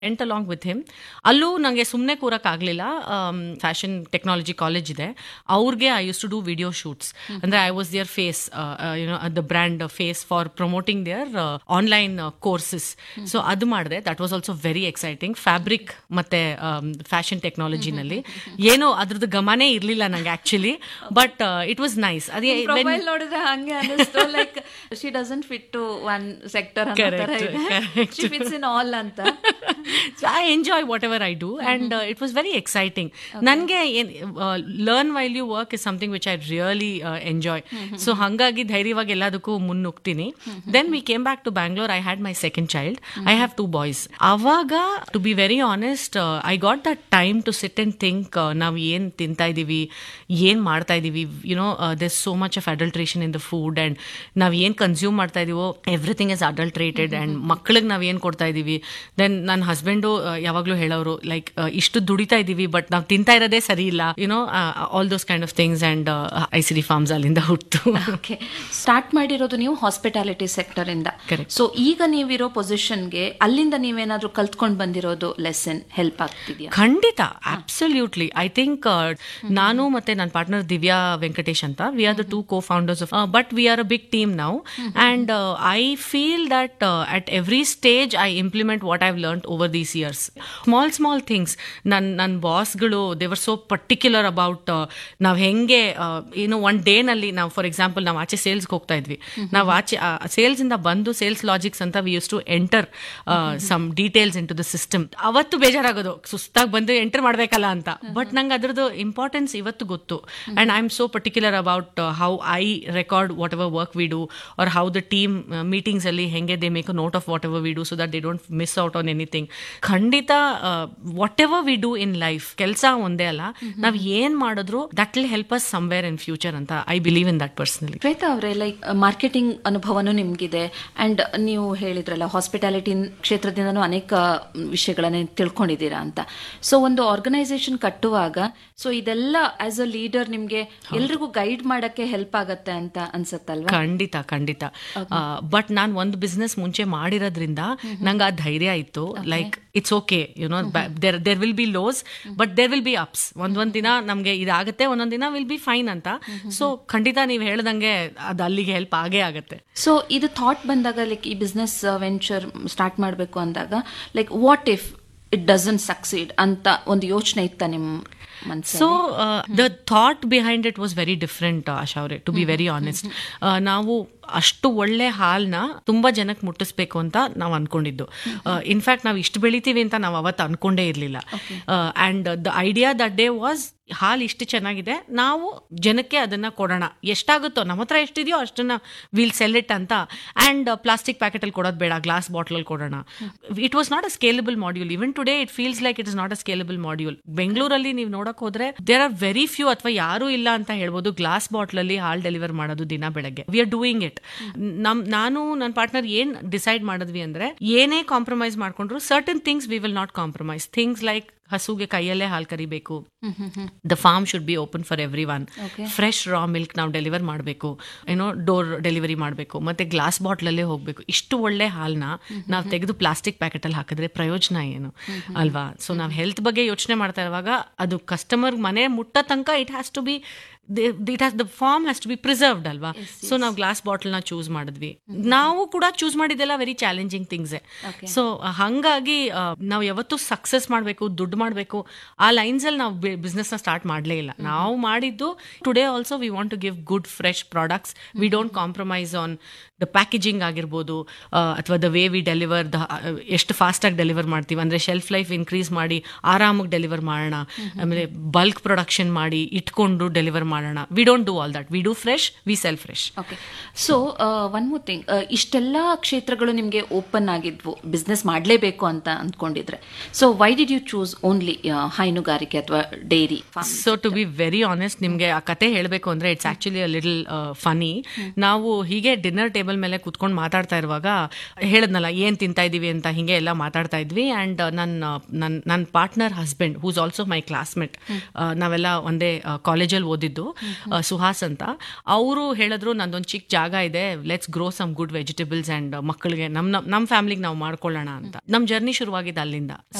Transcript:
ಎಂಟ್ along with him ಅಲ್ಲೂ ನನಗೆ ಸುಮ್ಮನೆ ಕೂರಕ್ಕಾಗಲಿಲ್ಲ ಫ್ಯಾಷನ್ ಟೆಕ್ನಾಲಜಿ ಕಾಲೇಜ್ ಇದೆ ಅವ್ರಿಗೆ I use to do video shoots ಅಂದರೆ I was their face you know the brand face for promoting their online courses so ಅದು ಮಾಡಿದೆ that was also very exciting fabric ಮತ್ತೆ fashion ಟೆಕ್ನಾಲಜಿನಲ್ಲಿ ಏನೋ ಅದ್ರದ್ದು ಗಮನೇ ಇರಲಿಲ್ಲ ನಂಗೆ actually but it was nice ಅದೇ ಪ್ರೊಫೈಲ್ ನೋಡಿದ್ರೆ ಹಂಗೆ ಅನಿಸ್ತು like she doesn't fit to one sector ಅನ್ನೋ ತರ Correct, ಇದೆ correct. She fits in all ಅಂತ so I enjoy whatever I do, and uh, it was very exciting. ನನಗೆ learn while you work is something which I really enjoy so ಹಾಗಾಗಿ ಧೈರ್ಯವಾಗಿ ಎಲ್ಲದಕ್ಕೂ ಮುನ್ನುಗ್ತೀನಿ then we came back to Bangalore I had my second child I have two boys ಅವಾಗ to be very honest I got that time to sit and think ನಾವು ಏನು ತಿಂತಾ ಇದ್ದೀವಿ ಏನು ಮಾಡ್ತಾ ಇದ್ದೀವಿ you know there so much of adulteration in the food and ನಾವು ಏನು ಕನ್ಸ್ಯೂಮ್ ಮಾಡ್ತಾ ಇದೀವೋ ಎವ್ರಿಥಿಂಗ್ ಇಸ್ ಅಡಲ್ಟ್ರೇಟೆಡ್ ಆ್ಯಂಡ್ ಮಕ್ಕಳಿಗೆ ನಾವು ಏನು ಕೊಡ್ತಾ ಇದ್ದೀವಿ ದೆನ್ ನನ್ನ ಹಸ್ಬೆಂಡು ಯಾವಾಗಲೂ ಹೇಳೋರು ಲೈಕ್ ಇಷ್ಟು ದುಡಿತಾ ಇದ್ದೀವಿ ಬಟ್ ನಾವು ತಿಂತಾ ಇರೋದೇ ಸರಿ ಇಲ್ಲ you know all those kind of things and I C D farms ಅಲ್ಲಿಂದ ಹುಟ್ಟು ಓಕೆ ಸ್ಟಾರ್ಟ್ ಮಾಡಿರೋದು ನೀವು ಹಾಸ್ಪಿಟಾಲಿಟಿ ಸೆಕ್ಟರ್ ಇಂದ Correct. ಸೊ ಈಗ ನೀವಿರೋ ಪೊಸಿಷನ್ಗೆ ಅಲ್ಲಿಂದ ನೀವೇನಾದ್ರೂ ಕಲ್ತ್ಕೊಂಡ್ ಬಂದಿರೋದು ಲೆಸನ್ ಹೆಲ್ಪ್ ಆಗ್ತಿದ್ಯಾ ಖಂಡಿತ ಅಬ್ಸಲ್ಯೂಟ್ಲಿ ಐ ಥಿಂಕ್ ನಾನು ಮತ್ತೆ ನನ್ನ ಪಾರ್ಟ್ನರ್ ದಿವ್ಯಾ ವೆಂಕಟೇಶ್ ಅಂತ we are the two co founders of but we are a big team now and I feel that at every stage I implement what I've learn over these years small small things ನನ್ನ ನನ್ನ ಬಾಸ್ಗಳು ದೇವರ್ so particular about ನಾವು ಹೆಂಗೆ ಏನು one ಡೇನಲ್ಲಿ ನಾವು for example ನಾವು ಆಚೆ ಸೇಲ್ಸ್ಗೆ ಹೋಗ್ತಾ ಇದ್ವಿ ನಾವು ಆಚೆ ಸೇಲ್ಸ್ ಇಂದ ಬಂದು ಸೇಲ್ಸ್ ಲಾಜಿಕ್ಸ್ ಅಂತ we use to enter some details into the system ಅವತ್ತು ಬೇಜಾರಾಗೋದು ಸುಸ್ತಾಗಿ ಬಂದು ಎಂಟರ್ ಮಾಡಬೇಕಲ್ಲ ಅಂತ ಬಟ್ ನಂಗೆ ಅದ್ರದ್ದು ಇಂಪಾರ್ಟೆನ್ಸ್ ಇವತ್ತು ಗೊತ್ತು and I am so particular about how I record whatever work we do or how the team meetings ಅಲ್ಲಿ ಹೆಂಗೆ they make a note of whatever we do so that they don't miss out on anything ಖಂಡಿತ whatever we do in life ಕೆಲಸ ಒಂದೇ ಅಲ್ಲ ನಾವು ಏನ್ ಮಾಡಿದ್ರು that will help us somewhere in future ಅಂತ I believe in that personally Shweta ಅವರೇ like marketing ಅನುಭವನೂ ನಿಮ್ಗಿದೆ ಅಂಡ್ ನೀವು ಹೇಳಿದ್ರಲ್ಲ ಹಾಸ್ಪಿಟಾಲಿಟಿ ಕ್ಷೇತ್ರದಿಂದನೂ ಅನೇಕ ವಿಷಯಗಳನ್ನ ತಿಳ್ಕೊಂಡಿದ್ದೀರಾ ಅಂತ ಸೊ ಒಂದು ಆರ್ಗನೈಸೇಷನ್ ಕಟ್ಟುವಾಗ ಸೊ ಇದೆಲ್ಲ ಆಸ್ ಅ ಲೀಡರ್ ನಿಮ್ಗೆ ಎಲ್ರಿಗೂ ಗೈಡ್ ಮಾಡಕ್ಕೆ ಹೆಲ್ಪ್ ಆಗತ್ತೆ ಅಂತ ಅನ್ಸತ್ತಲ್ವಾ ಖಂಡಿತ ಖಂಡಿತ ಬಟ್ ನಾನು ಒಂದು ಬಿಸ್ನೆಸ್ ಮುಂಚೆ ಮಾಡಿರೋದ್ರಿಂದ ನಂಗೆ ಆ ಧೈರ್ಯ ಇತ್ತು like it's okay you know there there will be lows but there will be ups ಒಂದೊಂದ್ ದಿನ ನಮಗೆ ಇದಾಗುತ್ತೆ ಒಂದೊಂದ್ ದಿನ ವಿಲ್ ಬಿ ಫೈನ್ ಅಂತ ಸೊ ಖಂಡಿತ ನೀವು ಹೇಳ್ದಂಗೆ ಅದು ಅಲ್ಲಿಗೆ ಹೆಲ್ಪ್ ಆಗೇ ಆಗುತ್ತೆ ಸೊ ಇದು ಥಾಟ್ ಬಂದಾಗ ಲೈಕ್ ಈ ಬಿಸ್ನೆಸ್ ವೆಂಚರ್ ಸ್ಟಾರ್ಟ್ ಮಾಡಬೇಕು ಅಂದಾಗ like what if it doesn't succeed ಅಂತ ಒಂದು ಯೋಚನೆ ಇತ್ತ ನಿಮ್ಮ ಮನಸ್ಸು so the thought behind it was very different Asha ಅವರೇ ಟು ಬಿ ವೆರಿ ಆನೆಸ್ಟ್ ನಾವು ಅಷ್ಟು ಒಳ್ಳೆ ಹಾಲ್ನ ತುಂಬಾ ಜನಕ್ಕೆ ಮುಟ್ಟಿಸ್ಬೇಕು ಅಂತ ನಾವು ಅನ್ಕೊಂಡಿದ್ದು ಇನ್ಫ್ಯಾಕ್ಟ್ ನಾವು ಇಷ್ಟು ಬೆಳಿತೀವಿ ಅಂತ ನಾವು ಅವತ್ತು ಅನ್ಕೊಂಡೇ ಇರಲಿಲ್ಲ and the idea that day was ಹಾಲು ಇಷ್ಟು ಚೆನ್ನಾಗಿದೆ ನಾವು ಜನಕ್ಕೆ ಅದನ್ನ ಕೊಡೋಣ ಎಷ್ಟಾಗುತ್ತೋ ನಮ್ಮ ಹತ್ರ ಎಷ್ಟಿದೆಯೋ ಅಷ್ಟನ್ನ ವಿಲ್ ಸೆಲ್ ಇಟ್ ಅಂತ ಅಂಡ್ ಪ್ಲಾಸ್ಟಿಕ್ ಪ್ಯಾಕೆಟಲ್ಲಿ ಕೊಡೋದು ಬೇಡ ಗ್ಲಾಸ್ ಬಾಟಲಲ್ಲಿ ಕೊಡೋಣ it was not a scalable module even today it feels like it is not a scalable module ಬೆಂಗಳೂರಲ್ಲಿ ನೀವು ನೋಡಕ್ ಹೋದ್ರೆ ದೇರ್ ಆರ್ ವೆರಿ ಫ್ಯೂ ಅಥವಾ ಯಾರೂ ಇಲ್ಲ ಅಂತ ಹೇಳ್ಬೋದು ಗ್ಲಾಸ್ ಬಾಟ್ಲಲ್ಲಿ ಹಾಲ್ ಡೆಲಿವರ್ ಮಾಡೋದು ದಿನ ಬೆಳಗ್ಗೆ ವಿ ಆರ್ ಡೂಯಿಂಗ್ ಇಟ್ ನಮ್ ನಾನು ನನ್ನ ಪಾರ್ಟ್ನರ್ ಏನ್ ಡಿಸೈಡ್ ಮಾಡಿದ್ವಿ ಅಂದ್ರೆ ಏನೇ ಕಾಂಪ್ರಮೈಸ್ ಮಾಡ್ಕೊಂಡ್ರು certain things we will not compromise things like ಹಸುಗೆ ಕೈಯಲ್ಲೇ ಹಾಲು ಕರಿಬೇಕು the farm should be open for every one fresh raw milk ನಾವು ಡೆಲಿವರ್ ಮಾಡಬೇಕು ಏನೋ ಡೋರ್ ಡೆಲಿವರಿ ಮಾಡಬೇಕು ಮತ್ತೆ ಗ್ಲಾಸ್ ಬಾಟ್ಲಲ್ಲೇ ಹೋಗಬೇಕು ಇಷ್ಟು ಒಳ್ಳೆ ಹಾಲನ್ನ ನಾವು ತೆಗೆದು ಪ್ಲಾಸ್ಟಿಕ್ ಪ್ಯಾಕೆಟಲ್ಲಿ ಹಾಕಿದ್ರೆ ಪ್ರಯೋಜನ ಏನು ಅಲ್ವಾ ಸೊ ನಾವು ಹೆಲ್ತ್ ಬಗ್ಗೆ ಯೋಚನೆ ಮಾಡ್ತಾ ಇರುವಾಗ ಅದು ಕಸ್ಟಮರ್ ಮನೆ ಮುಟ್ಟ ತನಕ it has to be it has the form has to be preserved ಅಲ್ವಾ ಸೊ ನಾವು ಗ್ಲಾಸ್ ಬಾಟಲ್ನ ಚೂಸ್ ಮಾಡಿದ್ವಿ ನಾವು ಕೂಡ ಚೂಸ್ ಮಾಡಿದ್ದೆಲ್ಲ ವೆರಿ ಚಾಲೆಂಜಿಂಗ್ ಥಿಂಗ್ಸೇ ಸೊ ಹಂಗಾಗಿ ನಾವು ಯಾವತ್ತೂ ಸಕ್ಸಸ್ ಮಾಡಬೇಕು ದುಡ್ಡು ಮಾಡಬೇಕು ಆ ಲೈನ್ಸ್ ಅಲ್ಲಿ ನಾವು ಬಿಸ್ನೆಸ್ ನ ಸ್ಟಾರ್ಟ್ ಮಾಡಲೇ ಇಲ್ಲ ನಾವು ಮಾಡಿದ್ದು today also we want to give good fresh products we don't compromise on the packaging ಆಗಿರ್ಬೋದು ಅಥವಾ the way we deliver the ಎಷ್ಟು ಫಾಸ್ಟಾಗಿ ಡೆಲಿವರ್ ಮಾಡ್ತೀವಿ ಅಂದರೆ ಶೆಲ್ಫ್ ಲೈಫ್ ಇನ್ಕ್ರೀಸ್ ಮಾಡಿ ಆರಾಮಾಗಿ ಡೆಲಿವರ್ ಮಾಡೋಣ ಆಮೇಲೆ ಬಲ್ಕ್ ಪ್ರೊಡಕ್ಷನ್ ಮಾಡಿ ಇಟ್ಕೊಂಡು ಡೆಲಿವರ್ ಮಾಡೋಣ we don't do all that we do fresh we sell fresh okay so one more thing ಇಷ್ಟೆಲ್ಲ ಕ್ಷೇತ್ರಗಳು ನಿಮಗೆ ಓಪನ್ ಆಗಿದ್ವು ಬಿಸ್ನೆಸ್ ಮಾಡಲೇಬೇಕು ಅಂತ ಅಂದ್ಕೊಂಡಿದ್ರೆ so why did you choose only ಹೈನುಗಾರಿಕೆ ಅಥವಾ dairy so to be very honest ನಿಮಗೆ ಆ ಕತೆ ಹೇಳಬೇಕು ಅಂದ್ರೆ it's actually a little funny ನಾವು ಹೀಗೆ ಡಿನ್ನರ್ ಟೇಬಲ್ ಮೇಲೆ ಕುತ್ಕೊಂಡು ಮಾತಾಡ್ತಾ ಇರುವಾಗ ಹೇಳದ್ನಲ್ಲ ಏನ್ ತಿಂತಾ ಇದೀವಿ ಅಂತ ಹಿಂಗೆ ಎಲ್ಲ ಮಾತಾಡ್ತಾ ಇದ್ವಿ ಅಂಡ್ ನನ್ನ ನನ್ನ ನನ್ನ partner husband who's also my classmate ನಾವೆಲ್ಲ ಒಂದೇ ಕಾಲೇಜಲ್ಲಿ ಓದಿದ್ದು ಆ, ಸುಹಾಸ್ ಅಂತ ಅವರು ಹೇಳಿದ್ರು ನಂದೊಂದು ಚಿಕ್ಕ ಜಾಗ ಇದೆ let's grow some good vegetables and ಮಕ್ಕಳಿಗೆ ನಮ್ ನಮ್ಮ ಫ್ಯಾಮಿಲಿಗೆ ನಾವು ಮಾಡ್ಕೊಳ್ಳೋಣ ಅಂತ ನಮ್ಮ ಜರ್ನಿ ಶುರುವಾಗಿದ್ದು ಅಲ್ಲಿಂದ